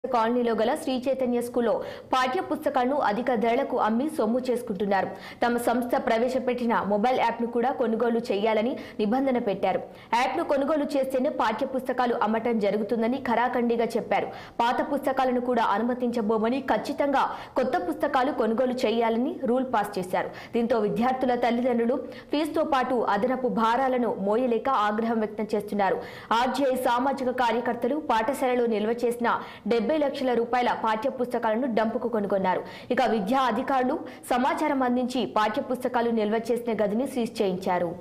కాలనీలో గల శ్రీ చైతన్య స్కూల్లో పాఠ్య పుస్తకాలను అధిక ధరలకు అమ్మి సొమ్ము చేసుకుంటున్నారు తమ సంస్థ ప్రవేశపెట్టిన మొబైల్ యాప్ను కూడా కొనుగోలు చేయాలని నిబంధన పెట్టారు యాప్ను కొనుగోలు చేస్తేనే పాఠ్య పుస్తకాలు అమ్మటం జరుగుతుందని ఖరాఖండిగా చెప్పారు పాత పుస్తకాలను కూడా అనుమతించబోమని ఖచ్చితంగా కొత్త పుస్తకాలు కొనుగోలు చేయాలని రూల్ పాస్ చేశారు దీంతో విద్యార్థుల తల్లిదండ్రులు ఫీజుతో పాటు అదనపు భారాలను మోయలేక ఆగ్రహం వ్యక్తం చేస్తున్నారు ఆర్జీఐ సామాజిక కార్యకర్తలు పాఠశాలలో నిల్వ చేసిన డెబ్బై లక్షల రూపాయల పాఠ్య పుస్తకాలను డంపుకు కొనుగొన్నారు ఇక విద్యా అధికారులు సమాచారం అందించి పాఠ్య పుస్తకాలు నిల్వ చేసిన గదిని సీజ్ చేయించారు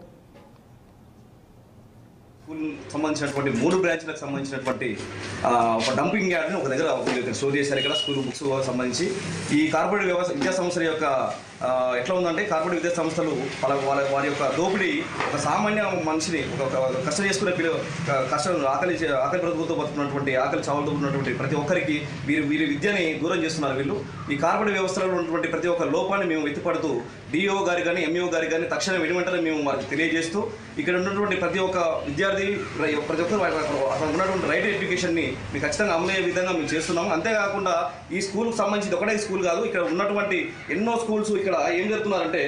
స్కూల్ సంబంధించినటువంటి మూడు బ్రాంచ్లకు సంబంధించినటువంటి ఆ, ఒక డంపింగ్ యార్డ్ని ఒక దగ్గర వీళ్ళు ఇక్కడ స్టోర్ చేశారు ఇక్కడ స్కూల్ బుక్స్ సంబంధించి ఈ కార్పొరేట్ వ్యవస్థ విద్యా సంస్థల యొక్క ఆ, ఎట్లా ఉందంటే కార్పొరేట్ విద్యా సంస్థలు వాళ్ళ వాళ్ళ వారి యొక్క దోపిడీ ఒక సామాన్య మనిషిని ఒక ఒక కష్టం చేసుకునే పిల్ల క- కష్టం ఆకలి చే- ఆకలి బ్రతుకుతో బతుకున్నటువంటి ఆకలి చావులతో ఉన్నటువంటి ప్రతి ఒక్కరికి వీరు వీరి విద్యని దూరం చేస్తున్నారు వీళ్ళు ఈ కార్పొరేట్ వ్యవస్థలో ఉన్నటువంటి ప్రతి ఒక్క లోపాన్ని మేము ఎత్తిపడుతూ డిఓ గారి కానీ ఎంఈఓ గారి కానీ తక్షణం వెను వెంటనే మేము వారికి తెలియజేస్తూ ఇక్కడ ఉన్నటువంటి ప్రతి ఒక్క విద్యార్థి రై- ప్రతి ఒక్కరు వారి- వారి- అక్కడ ఉన్నటువంటి రైట్ ఎడ్యుకేషన్ని మీకు ఖచ్చితంగా అమలు అయ్యే విధంగా మేము చేస్తున్నాము అంతేకాకుండా ఈ స్కూల్కి సంబంధించి ఒకటే స్కూల్ కాదు ఇక్కడ ఉన్నటువంటి ఎన్నో స్కూల్స్ ఇక్కడ ఏం జరుగుతున్నారంటే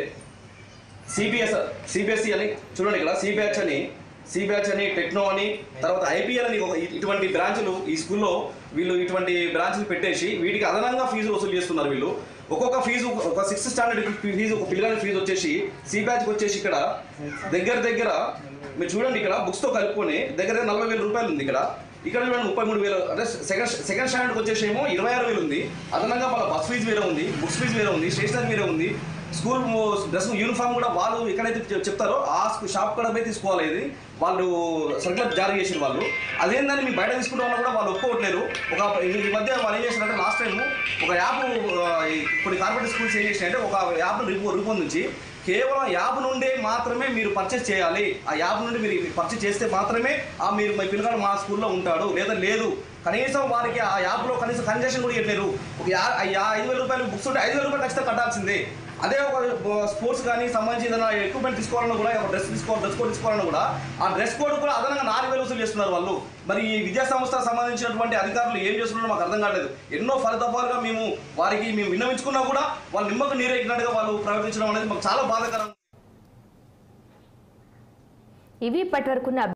సిబిఎస్ సిబిఎస్ఈ అని చూడండి ఇక్కడ సిబిహెచ్ అని సిబిహెచ్ అని టెక్నో అని తర్వాత ఐపీఎల్ అని ఒక ఇ- ఇటువంటి బ్రాంచ్లు ఈ స్కూల్లో వీళ్ళు ఇటువంటి బ్రాంచ్లు పెట్టేసి వీటికి అదనంగా ఫీజు వసూలు చేస్తున్నారు వీళ్ళు ఒక్కొక్క ఫీజు ఒక సిక్స్త్ స్టాండర్డ్ ఫీజు ఒక పిల్లగాని ఫీజు వచ్చేసి సి బ్యాచ్కి వచ్చేసి ఇక్కడ దగ్గర దగ్గర మీరు చూడండి ఇక్కడ బుక్స్తో కలుపుకొని దగ్గర దగ్గర నలభై వేల రూపాయలు ఉంది ఇక్కడ ఇక్కడ చూడండి ముప్పై మూడు వేలు అంటే సెకండ్ సెకండ్ స్టాండర్డ్కి వచ్చేసి ఏమో ఇరవై ఆరు వేలు ఉంది అదనంగా వాళ్ళ బస్ ఫీజు వేరే ఉంది బుక్స్ ఫీజు వేరే ఉంది స్టేషనరీ వేరే ఉంది స్కూల్ డ్రెస్ యూనిఫామ్ కూడా వాళ్ళు ఎక్కడైతే చె- చెప్తారో ఆ స్కూ- షాప్ కూడా పోయి తీసుకోవాలి ఇది వాళ్ళు సర్కులర్ జారీ చేసిన వాళ్ళు అదేందని మీ బయట తీసుకుంటాం వల్ల కూడా వాళ్ళు ఒప్పుకోవట్లేరు ఒక ఈ ఈ మధ్య వాళ్ళు ఏం చేసినారంటే లాస్ట్ టైం ఒక యాప్ ఆ, ఈ కొన్ని కార్పొరేట్ స్కూల్స్ ఏం చేసినాయంటే ఒక యాప్ రూపొ రూపొందించి కేవలం యాప్ నుండే మాత్రమే మీరు పర్చేస్ చేయాలి ఆ యాప్ నుండి మీరు పర్చేస్ చేస్తే మాత్రమే ఆ మీరు మీ పిల్లగాడు మా స్కూల్లో ఉంటాడు లేదా లేదు కనీసం వారికి ఆ యాప్లో కనీసం కన్సెషన్ కూడా ఇవ్వలేరు ఒక యా ఆ యా- ఐదు వేల రూపాయలు బుక్స్ ఉంటే ఐదు వేల రూపాయలు ఖచ్చితంగా కట్టాల్సిందే అదే ఒక స్పోర్ట్స్ కానీ సంబంధించి ఏదైనా ఎక్విప్మెంట్ తీసుకోవాలన్నా కూడా ఒక డ్రెస్ తీసుకో డ్రెస్ కోడ్ తీసుకోవాలన్నా కూడా ఆ డ్రెస్ కోడ్ కూడా అదనంగా నాలుగు వేలు వసూలు చేస్తున్నారు వాళ్ళు మరి ఈ విద్యా సంస్థ సంబంధించినటువంటి అధికారులు ఏం చేస్తున్నారో మాకు అర్థం కాలేదు ఎన్నో ఫలితఫాలుగా మేము వారికి మేము విన్నవించుకున్నా కూడా వాళ్ళు నిమ్మకు నీరెక్కినట్టుగా వాళ్ళు ప్రవర్తించడం అనేది మాకు చాలా బాధాకరం ఇవి ఇప్పటివరకున్న